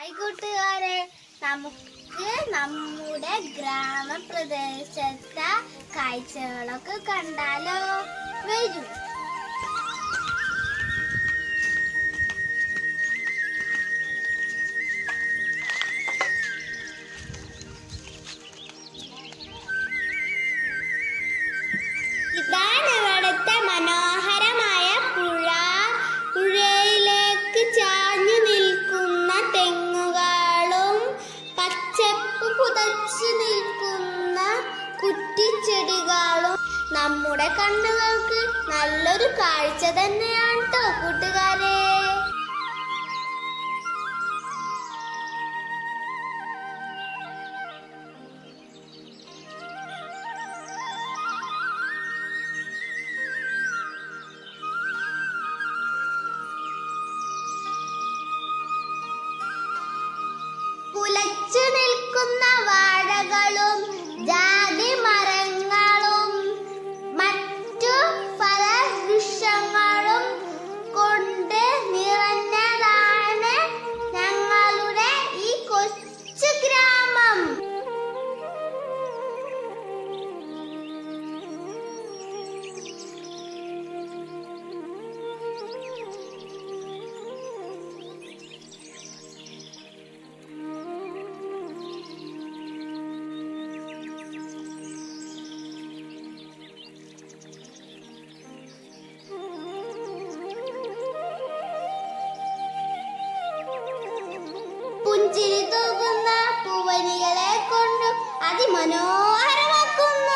hi കൂട്ടുകാരെ നമുക്ക് നമ്മുടെ ഗ്രാമപ്രദേശത്തെ കാഴ്ചകളൊക്കെ കണ്ടാലോ വരൂ ഇതാണ് ഇവിടുത്തെ മനോഹരമായ പുഴ പുഴയിലേക്ക് ചാഞ്ഞു നിൽക്കുന്ന തെങ്ങുകളും പച്ചപ്പ് പുതച്ചു നിൽക്കുന്ന കുറ്റിച്ചെടികളും നമ്മുടെ കണ്ണുകൾക്ക് നല്ലൊരു കാഴ്ച തന്നെയാണ് കേട്ടോ കൂട്ടുകാരെ പുലച്ചു നിൽക്കുന്ന വാഴകളും ജാതി മരങ്ങളും മറ്റു ഫലവൃക്ഷങ്ങളും കൊണ്ട് നിറഞ്ഞതാണ് ഞങ്ങളുടെ ഈ കൊച്ചു ഗ്രാമം പുഞ്ചിരി തൂകുന്ന പൂവനികളെ കൊണ്ട് അതിമനോഹരമാക്കുന്നു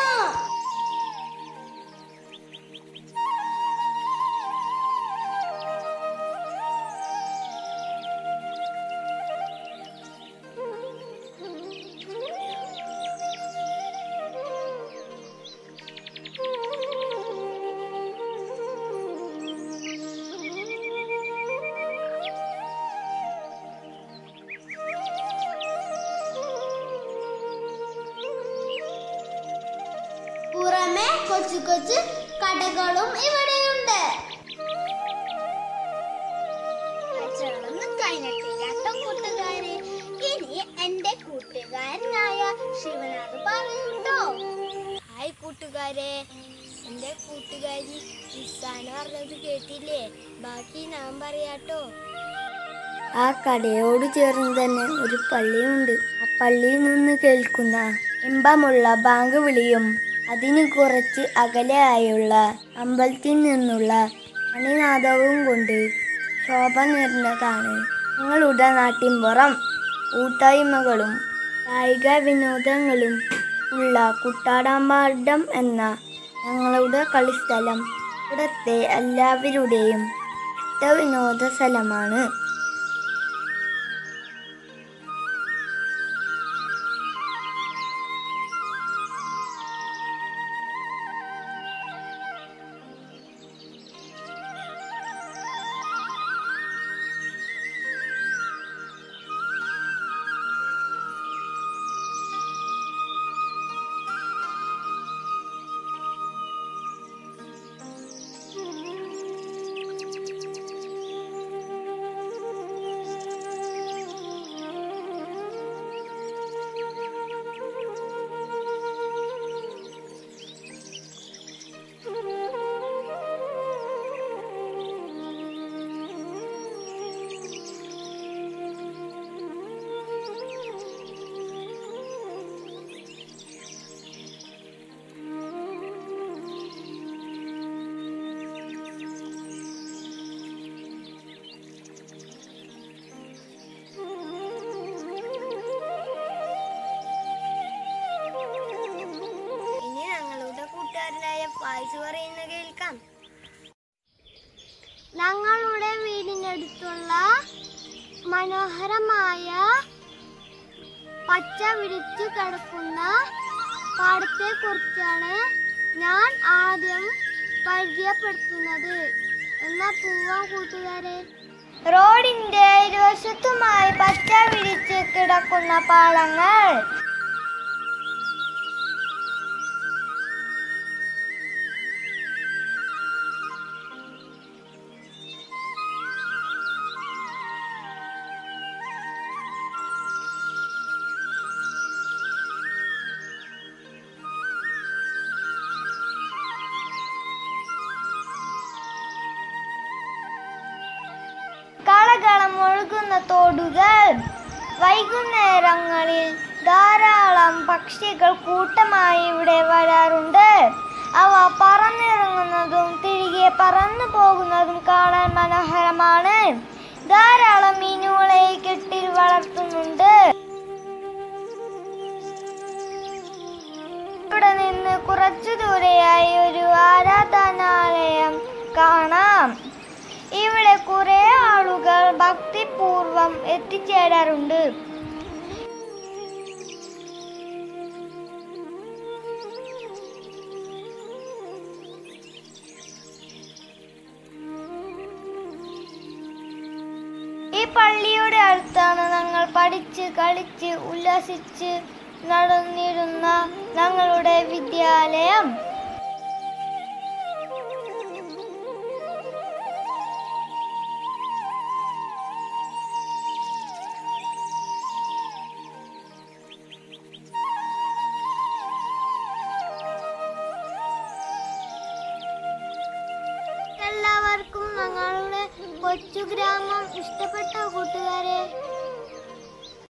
പുറമെ കൊച്ചു കൊച്ചു കടകളും ഇവിടെയുണ്ട് കച്ചവടമൊന്നും കഴിഞ്ഞിട്ടില്ല കേട്ടോ കൂട്ടുകാരെ ഇനി എന്റെ കൂട്ടുകാരനായ ശിവനാഥ് പറയുണ്ടോ ഹായ് കൂട്ടുകാരെ എൻ്റെ കൂട്ടുകാരി ഇസാന് പറഞ്ഞത് കേട്ടില്ലേ ബാക്കി ഞാൻ പറയാട്ടോ ആ കടയോട് ചേർന്ന് തന്നെ ഒരു പള്ളിയുണ്ട് ആ പള്ളിയിൽ നിന്ന് കേൾക്കുന്ന ഇമ്പമുള്ള ബാങ്ക് വിളിയും അതിന് കുറച്ച് അകലെയായുള്ള അമ്പലത്തിൽ നിന്നുള്ള മണിനാദവും കൊണ്ട് ശോഭ നിറഞ്ഞതാണ് ഞങ്ങളുടെ നാട്ടിൻപുറം കൂട്ടായ്മകളും കായിക വിനോദങ്ങളും ഉള്ള കുട്ടാടാമ്പാടം എന്ന ഞങ്ങളുടെ കളിസ്ഥലം ഇവിടുത്തെ എല്ലാവരുടെയും ഇഷ്ട വിനോദ സ്ഥലമാണ് ഇനി ഞങ്ങളുടെ കൂട്ടുകാരനായ ഫായിസ് പറയുന്ന കേൾക്കാം ഞങ്ങളുടെ വീടിനടുത്തുള്ള മനോഹരമായ പച്ച വിരിച്ചു കിടക്കുന്ന പാടത്തെ കുറിച്ചാണ് ഞാൻ ആദ്യം പരിചയപ്പെടുത്തുന്നത് എന്നാ പോവാം കൂട്ടുകാരെ റോഡിന്റെ ഇരുവശത്തുമായി പച്ച വിരിച്ച് കിടക്കുന്ന പാളങ്ങൾ തോടുകൾ വൈകുന്നേരങ്ങളിൽ ധാരാളം പക്ഷികൾ കൂട്ടമായി ഇവിടെ വരാറുണ്ട് അവ പറന്നിറങ്ങുന്നതും തിരികെ പറന്നു പോകുന്നതും കാണാൻ മനോഹരമാണ് ധാരാളം മീനുകളെ ഈ കെട്ടിൽ വളർത്തുന്നുണ്ട് ഇവിടെ നിന്ന് കുറച്ചു ദൂരെയായി ഒരു ആരാധനാലയം കാണാം ഇവിടെ കുറെ ആളുകൾ ഭക്തിപൂർവം എത്തിച്ചേരാറുണ്ട് ഈ പള്ളിയുടെ അടുത്താണ് ഞങ്ങൾ പഠിച്ച് കളിച്ച് ഉല്ലസിച്ച് നടന്നിരുന്ന ഞങ്ങളുടെ വിദ്യാലയം എല്ലാവർക്കും ഞങ്ങളുടെ കൊച്ചു ഗ്രാമം ഇഷ്ടപ്പെട്ട കൂട്ടുകാരെ